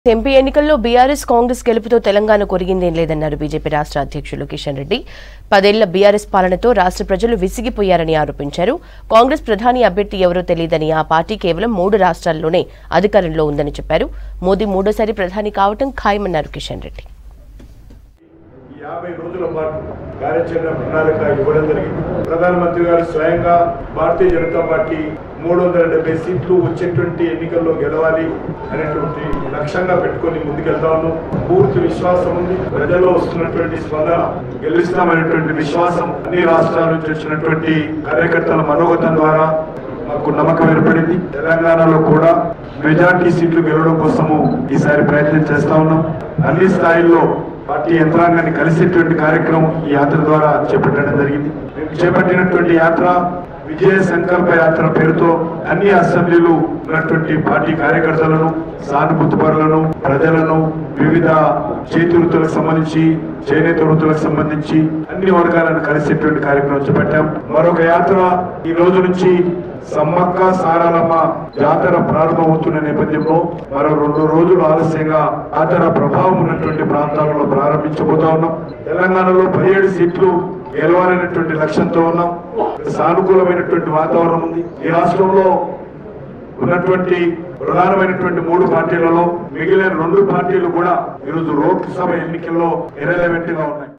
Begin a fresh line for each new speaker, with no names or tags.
MP ఎన్నికల్లో BRS Congress గెలుపుతో తెలంగాణ కొరిగిందేం లేదన్నారు బీజేపీ రాష్ట్ర అధ్యక్షులు కిషన్ రెడ్డి పదేళ్ల బీఆర్ఎస్ పాలనతో రాష్ట్ర ప్రజలు విసిగిపోయారని ఆరోపించారు కాంగ్రెస్ ప్రధాని అభ్యర్థి ఎవరో తెలియదని ఆ పార్టీ కేవలం మూడు రాష్ట్రాల్లోనే అధికారంలో ఉందని చెప్పారు మోదీ మూడోసారి ప్రధాని కావటం ఖాయమన్నారు కిషన్ రెడ్డి
ఈ యాభై రోజుల పాటు కార్యాచరణ ప్రణాళిక ఇవ్వడం జరిగింది ప్రధానమంత్రి గారు స్వయంగా భారతీయ జనతా పార్టీ మూడు వందల డెబ్బై సీట్లు వచ్చేటువంటి ఎన్నికల్లో గెలవాలి అనేటువంటి లక్ష్యంగా పెట్టుకొని ముందుకెళ్తా ఉన్నాం పూర్తి విశ్వాసం ఉంది ప్రజల్లో వస్తున్నటువంటి స్పందన గెలుస్తామనేటువంటి విశ్వాసం అన్ని రాష్ట్రాల నుంచి వచ్చినటువంటి కార్యకర్తల మనోగతం ద్వారా మాకు నమ్మకం ఏర్పడింది తెలంగాణలో కూడా మెజార్టీ సీట్లు గెలవడం కోసము ఈసారి ప్రయత్నం చేస్తా ఉన్నాం అన్ని స్థాయిల్లో పార్టీ యంత్రాంగాన్ని కలిసేటువంటి కార్యక్రమం ఈ యాత్ర ద్వారా చేపట్టడం జరిగింది మేము చేపట్టినటువంటి యాత్ర విజయ సంకల్ప యాత్ర పేరుతో అన్ని అసెంబ్లీలు ఉన్నటువంటి పార్టీ కార్యకర్తలను సానుభూతి పరులను ప్రజలను వివిధ చేతి వృత్తులకు సంబంధించి చేనేత వృత్తులకు సంబంధించి అన్ని వర్గాలను కలిసేటువంటి కార్యక్రమం చేపట్టాం మరొక యాత్ర ఈ రోజు నుంచి సమ్మక్క సారాలమ్మ జాతర ప్రారంభమవుతున్న నేపథ్యంలో మరో రెండు రోజులు ఆలస్యంగా జాతర ప్రభావం ఉన్నటువంటి ప్రాంతాలలో ప్రారంభించబోతా ఉన్నాం తెలంగాణలో పదిహేడు సీట్లు గెలవాలనేటువంటి లక్ష్యంతో ఉన్నాం సానుకూలమైనటువంటి వాతావరణం ఉంది ఈ రాష్ట్రంలో ఉన్నటువంటి ప్రధానమైనటువంటి మూడు పార్టీలలో మిగిలిన రెండు పార్టీలు కూడా ఈరోజు లోక్సభ ఎన్నికల్లో ఇరవై గా ఉన్నాయి